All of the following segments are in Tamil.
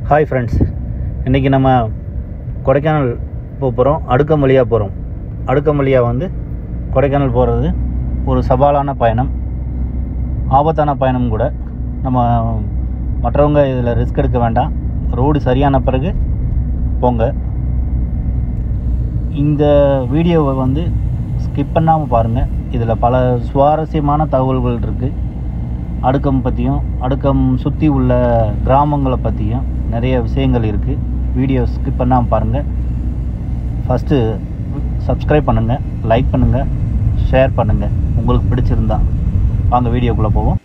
ஹாய் ஃப்ரெண்ட்ஸ் இன்றைக்கி நம்ம கொடைக்கானல் போக போகிறோம் அடுக்கம் வழியாக போகிறோம் அடுக்கம் வழியாக வந்து கொடைக்கானல் போகிறது ஒரு சவாலான பயணம் ஆபத்தான பயணம் கூட நம்ம மற்றவங்க இதில் ரிஸ்க் எடுக்க வேண்டாம் ரோடு சரியான பிறகு போங்க இந்த வீடியோவை வந்து ஸ்கிப் பண்ணாமல் பாருங்கள் இதில் பல சுவாரஸ்யமான தகவல்கள் இருக்குது அடுக்கம் பற்றியும் அடுக்கம் சுற்றி உள்ள கிராமங்களை பற்றியும் நிறைய விஷயங்கள் இருக்குது வீடியோ ஸ்கிப் பண்ணாமல் பாருங்கள் ஃபஸ்ட்டு சப்ஸ்கிரைப் பண்ணுங்கள் லைக் பண்ணுங்கள் ஷேர் பண்ணுங்கள் உங்களுக்கு பிடிச்சிருந்தா வாங்க வீடியோக்குள்ளே போவோம்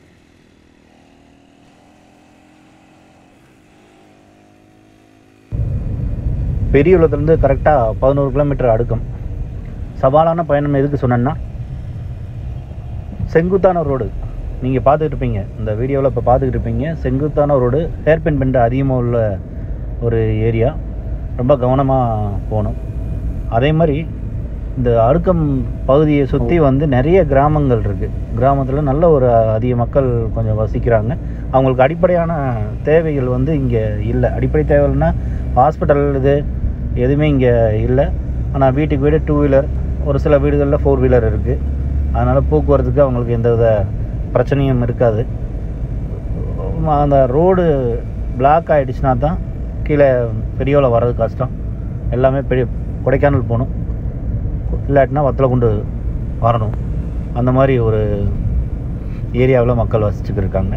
பெரியகுளத்துலேருந்து கரெக்டாக பதினோரு கிலோமீட்டர் அடுக்கும் சவாலான பயணம் எதுக்கு சொன்னேன்னா செங்குத்தான ரோடு நீங்கள் பார்த்துக்கிட்டு இருப்பீங்க இந்த வீடியோவில் இப்போ பார்த்துக்கிட்டு இருப்பீங்க செங்குத்தான ரோடு ஹேர்பின் பெண்டு அதிகமாக உள்ள ஒரு ஏரியா ரொம்ப கவனமாக போகணும் அதே மாதிரி இந்த அடுக்கம் பகுதியை சுற்றி வந்து நிறைய கிராமங்கள் இருக்குது கிராமத்தில் நல்ல ஒரு அதிக மக்கள் கொஞ்சம் வசிக்கிறாங்க அவங்களுக்கு அடிப்படையான தேவைகள் வந்து இங்கே இல்லை அடிப்படை தேவைன்னா ஹாஸ்பிட்டல் இது எதுவுமே இங்கே இல்லை ஆனால் வீட்டுக்கு வீடு டூ வீலர் ஒரு சில வீடுகளில் ஃபோர் வீலர் இருக்குது அதனால் போக்குவரத்துக்கு அவங்களுக்கு எந்த வித பிரச்சனையும் இருக்காது அந்த ரோடு பிளாக் ஆகிடுச்சுனா தான் கீழே பெரியவளை வர்றது கஷ்டம் எல்லாமே பெரிய கொடைக்கானல் போகணும் இல்லாட்டினா வத்தலக்குண்டு வரணும் அந்த மாதிரி ஒரு ஏரியாவில் மக்கள் வசிச்சுட்டு இருக்காங்க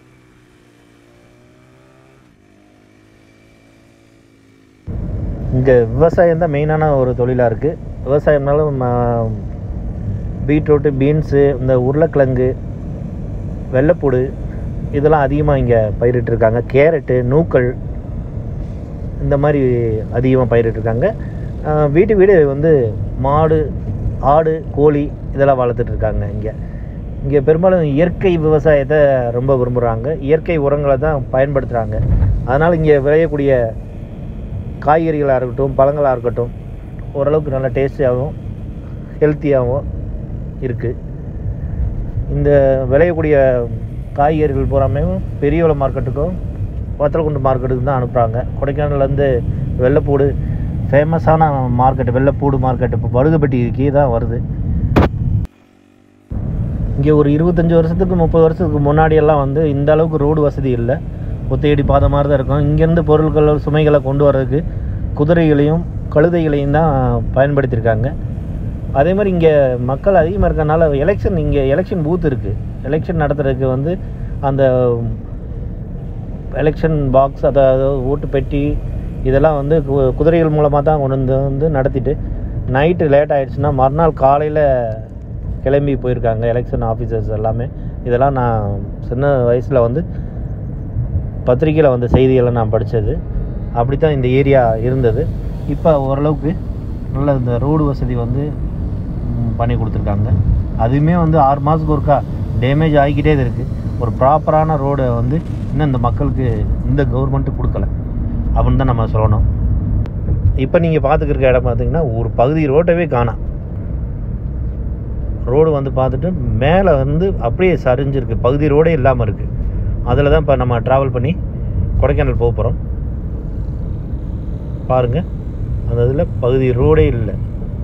இங்கே விவசாயம் தான் மெயினான ஒரு தொழிலாக இருக்குது விவசாயம்னாலும் ம- பீட்ரூட்டு பீன்ஸு இந்த உருளைக்கிழங்கு வெள்ளைப்பூடு இதெல்லாம் அதிகமாக இங்கே பயிரிட்டிருக்காங்க கேரட்டு நூக்கள் இந்த மாதிரி அதிகமாக பயிரிட்டிருக்காங்க ஆஹ் வீட்டு வீடு வந்து மாடு ஆடு கோழி இதெல்லாம் வளர்த்துட்டு இருக்காங்க இங்கே இங்கே பெரும்பாலும் இயற்கை விவசாயத்தை ரொம்ப விரும்புகிறாங்க இயற்கை உரங்களை தான் பயன்படுத்துகிறாங்க அதனால் இங்கே விளையக்கூடிய காய்கறிகளாக இருக்கட்டும் பழங்களாக இருக்கட்டும் ஓரளவுக்கு நல்ல டேஸ்டியாகவும் ஹெல்த்தியாகவும் இருக்குது இந்த விளையக்கூடிய காய்கறிகள் பூராமே பெரியவள மார்க்கெட்டுக்கும் வத்தலக்குண்டு மார்க்கெட்டுக்கு தான் அனுப்புகிறாங்க கொடைக்கானல்லேருந்து வெள்ளைப்பூடு ஃபேமஸான மார்க்கெட்டு வெள்ளைப்பூடு மார்க்கெட்டு இப்போ படுகுப்பட்டிக்கு தான் வருது இங்கே ஒரு இருபத்தஞ்சி வருஷத்துக்கு முப்பது வருஷத்துக்கு முன்னாடியெல்லாம் வந்து இந்த அளவுக்கு ரோடு வசதி இல்லை ஒத்தையடி பாதை மாதிரி தான் இருக்கும் இங்கேருந்து பொருட்கள் சுமைகளை கொண்டு வர்றதுக்கு குதிரைகளையும் கழுதைகளையும் தான் பயன்படுத்தியிருக்காங்க அதே மாதிரி இங்கே மக்கள் அதிகமாக இருக்கறனால எலெக்ஷன் இங்கே எலெக்ஷன் பூத் இருக்குது எலெக்ஷன் நடத்துறதுக்கு வந்து அந்த எலெக்ஷன் பாக்ஸ் அதாவது ஓட்டு பெட்டி இதெல்லாம் வந்து கு- குதிரைகள் மூலமாக தான் கொண்டு வந்து வந்து நடத்திட்டு நைட்டு லேட் ஆயிடுச்சுன்னா மறுநாள் காலையில் கிளம்பி போயிருக்காங்க எலெக்ஷன் ஆஃபீஸர்ஸ் எல்லாமே இதெல்லாம் நான் சின்ன வயசில் வந்து பத்திரிக்கையில் வந்த செய்திகளை நான் படித்தது அப்படி தான் இந்த ஏரியா இருந்தது இப்போ ஓரளவுக்கு நல்ல இந்த ரோடு வசதி வந்து ம், பண்ணி கொடுத்துருக்காங்க அதுவுமே வந்து ஆறு மாதத்துக்கு ஒருக்கா டேமேஜ் ஆகிக்கிட்டே தான் இருக்குது ஒரு ப்ராப்பரான ரோடை வந்து இன்னும் இந்த மக்களுக்கு இந்த கவர்மெண்ட்டு கொடுக்கல அப்படின்னு தான் நம்ம சொல்லணும் இப்போ நீங்கள் பார்த்துக்கிருக்க இடம் பார்த்தீங்கன்னா ஒரு பகுதி ரோட்டவே காணாம் ரோடு வந்து பார்த்துட்டு மேலே வந்து அப்படியே சரிஞ்சிருக்கு பகுதி ரோடே இல்லாமல் இருக்குது அதில் தான் இப்போ நம்ம ட்ராவல் பண்ணி கொடைக்கானல் போக போகிறோம் பாருங்கள் அந்த இதில் பகுதி ரோடே இல்லை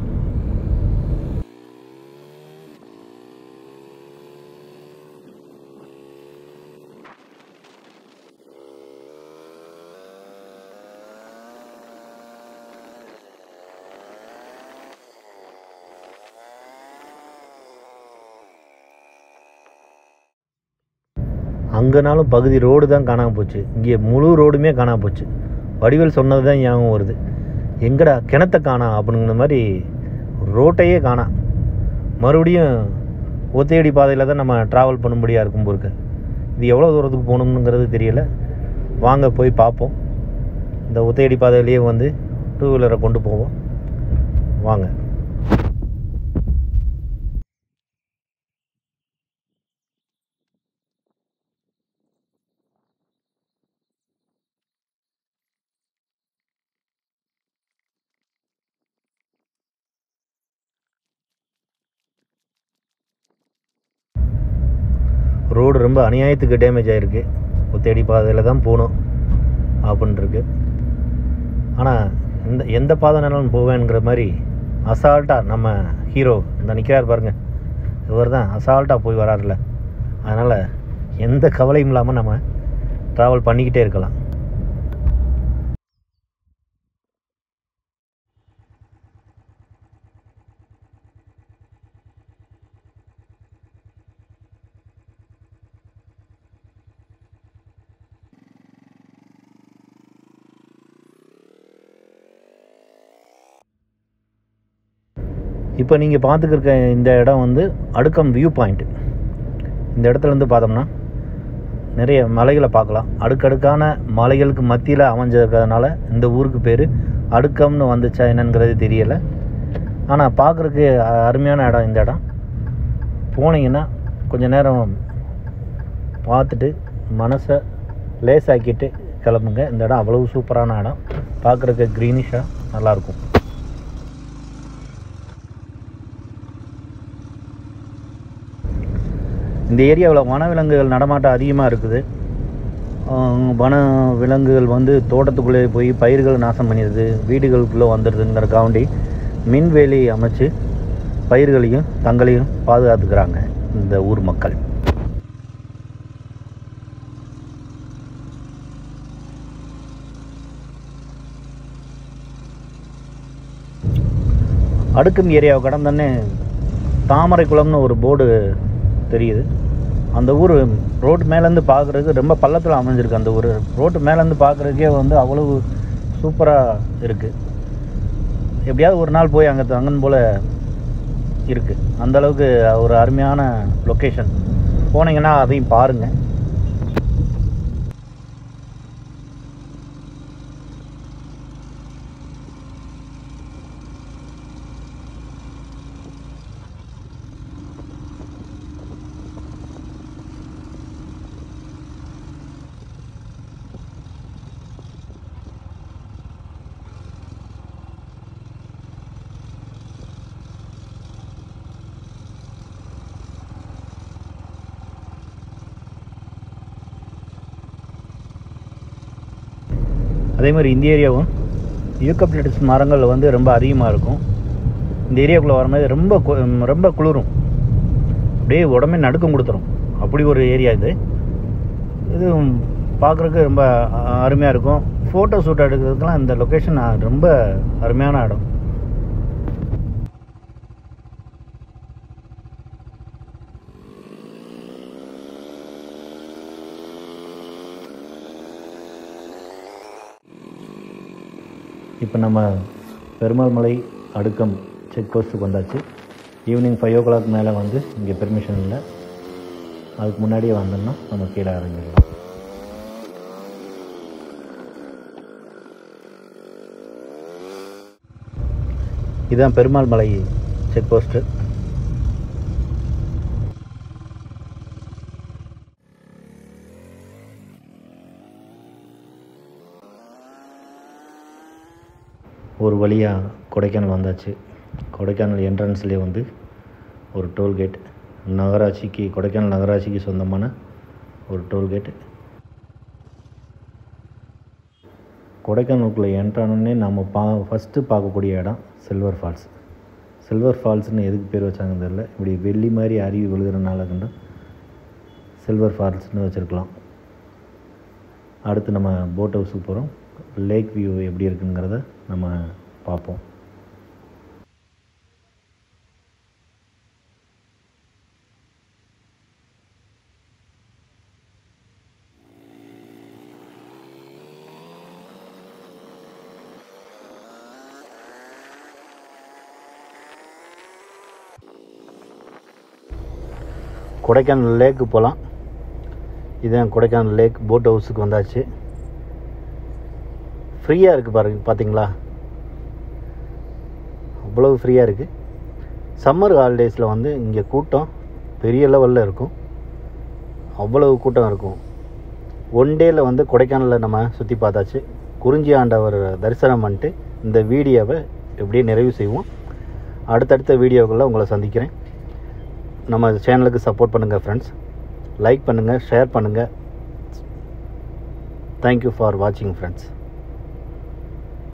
அங்கேனாலும் பகுதி ரோடு தான் காணாமல் போச்சு இங்கே முழு ரோடுமே காணாமல் போச்சு வடிவேல் சொன்னது தான் ஞாபகம் வருது எங்கடா கிணத்த காணா அப்படிங்கிற மாதிரி ரோட்டையே காணாம் மறுபடியும் ஒத்தையடி பாதையில் தான் நம்ம ட்ராவல் பண்ணும்படியாக இருக்கும் போருக்கு இது எவ்வளோ தூரத்துக்கு போகணுங்கிறது தெரியல வாங்க போய் பார்ப்போம் இந்த ஒத்தையடி பாதையிலேயே வந்து டூ வீலரை கொண்டு போவோம் வாங்க ரோடு ரொம்ப அநியாயத்துக்கு டேமேஜ் ஆகிருக்கு ஒத்தடி பாதையில் தான் போகணும் அப்படின்னு இருக்கு ஆனால் இந்த எந்த பாதனாலும் போவேங்கிற மாதிரி அசால்ட்டாக நம்ம ஹீரோ இந்த நிற்கிறார் பாருங்க இவர் தான் அசால்ட்டாக போய் வராருல அதனால் எந்த கவலையும் இல்லாமல் நம்ம ட்ராவல் பண்ணிக்கிட்டே இருக்கலாம் இப்போ நீங்கள் பார்த்துக்கிருக்க இந்த இடம் வந்து அடுக்கம் வியூ பாயிண்ட் இந்த இடத்துல இருந்து பார்த்தோம்னா நிறைய மலைகளை பார்க்கலாம் அடுக்கடுக்கான மலைகளுக்கு மத்தியில் அமைஞ்சிருக்கிறதுனால இந்த ஊருக்கு பேர் அடுக்கம்னு வந்துச்சா என்னங்கிறது தெரியலை ஆனால் பார்க்குறதுக்கு அருமையான இடம் இந்த இடம் போனீங்கன்னா கொஞ்ச நேரம் பார்த்துட்டு மனசை லேசாக்கிட்டு கிளம்புங்க இந்த இடம் அவ்வளவு சூப்பரான இடம் பார்க்குறதுக்கு க்ரீனிஷாக நல்லாயிருக்கும் இந்த ஏரியாவில் வனவிலங்குகள் நடமாட்டம் அதிகமாக இருக்குது ஆஹ் வன விலங்குகள் வந்து தோட்டத்துக்குள்ளே போய் பயிர்கள் நாசம் பண்ணிடுது வீடுகளுக்குள்ளே வந்துடுதுங்கிற காண்டி மின்வேலி அமைச்சு பயிர்களையும் தங்களையும் பாதுகாத்துக்கிறாங்க இந்த ஊர் மக்கள் அடுக்கும் ஏரியாவை கடந்தோடனே தாமரை குளம்னு ஒரு போர்டு தெரியுது அந்த ஊர் ரோட்டு மேலேருந்து பார்க்குறதுக்கு ரொம்ப பள்ளத்தில் அமைஞ்சிருக்கு அந்த ஊர் ரோட்டு மேலேருந்து பார்க்குறதுக்கே வந்து அவ்வளவு சூப்பராக இருக்குது எப்படியாவது ஒரு நாள் போய் அங்கே தங்கன் போல் இருக்குது அந்தளவுக்கு ஒரு அருமையான லொக்கேஷன் போனீங்கன்னா அதையும் பாருங்கள் அதே மாதிரி இந்த ஏரியாவும் யூக்கப்லிட்டிஸ் மரங்கள் வந்து ரொம்ப அதிகமாக இருக்கும் இந்த ஏரியாவுக்குள்ளே வரும்போது ரொம்ப கு- ரொம்ப குளிரும் அப்படியே உடம்பே நடுக்கம் கொடுத்துரும் அப்படி ஒரு ஏரியா இது இது பார்க்குறதுக்கு ரொம்ப அருமையாக இருக்கும் ஃபோட்டோ ஷூட் எடுக்கிறதுக்கெலாம் இந்த லொக்கேஷன் ரொம்ப அருமையான இடம் இப்போ நம்ம பெருமாள் மலை அடுக்கம் செக் போஸ்ட்டுக்கு வந்தாச்சு ஈவினிங் ஃபைவ் ஓ கிளாக் மேலே வந்து இங்கே பெர்மிஷன் இல்லை அதுக்கு முன்னாடியே வந்தோம்னா நம்ம கீழே இறங்கிடலாம் இதுதான் பெருமாள் மலை செக் போஸ்ட்டு ஒரு வழியாக கொடைக்கானல் வந்தாச்சு கொடைக்கானல் என்ட்ரன்ஸ்லேயே வந்து ஒரு டோல்கேட் நகராட்சிக்கு கொடைக்கானல் நகராட்சிக்கு சொந்தமான ஒரு டோல்கேட் கொடைக்கானலுக்குள்ளே என்ட்ரானே நம்ம பா ஃபஸ்ட்டு பார்க்கக்கூடிய இடம் சில்வர் ஃபால்ஸ் சில்வர் ஃபால்ஸ்னு எதுக்கு பேர் வச்சாங்கன்னு தெரியல இப்படி வெள்ளி மாதிரி அருவி விழுகிறனால கண்டு சில்வர் ஃபால்ஸ்னு வச்சுருக்கலாம் அடுத்து நம்ம போட் ஹவுஸுக்கு போகிறோம் லேக் வியூ எப்படி இருக்குங்கிறத நம்ம பார்ப்போம் கொடைக்கானல் லேக்கு போகலாம் இதுதான் கொடைக்கானல் லேக் போட் ஹவுஸுக்கு வந்தாச்சு ஃப்ரீயாக இருக்குது பாருங்க பார்த்தீங்களா அவ்வளவு ஃப்ரீயாக இருக்குது சம்மர் ஹாலிடேஸில் வந்து இங்கே கூட்டம் பெரிய லெவலில் இருக்கும் அவ்வளவு கூட்டம் இருக்கும் ஒன் டேயில் வந்து கொடைக்கானலில் நம்ம சுற்றி பார்த்தாச்சு குறிஞ்சி ஆண்டவர் தரிசனம் பண்ணிட்டு இந்த வீடியோவை எப்படியே நிறைவு செய்வோம் அடுத்தடுத்த வீடியோக்களில் உங்களை சந்திக்கிறேன் நம்ம சேனலுக்கு சப்போர்ட் பண்ணுங்கள் ஃப்ரெண்ட்ஸ் லைக் பண்ணுங்கள் ஷேர் பண்ணுங்கள் தேங்க்யூ ஃபார் வாட்சிங் ஃப்ரெண்ட்ஸ்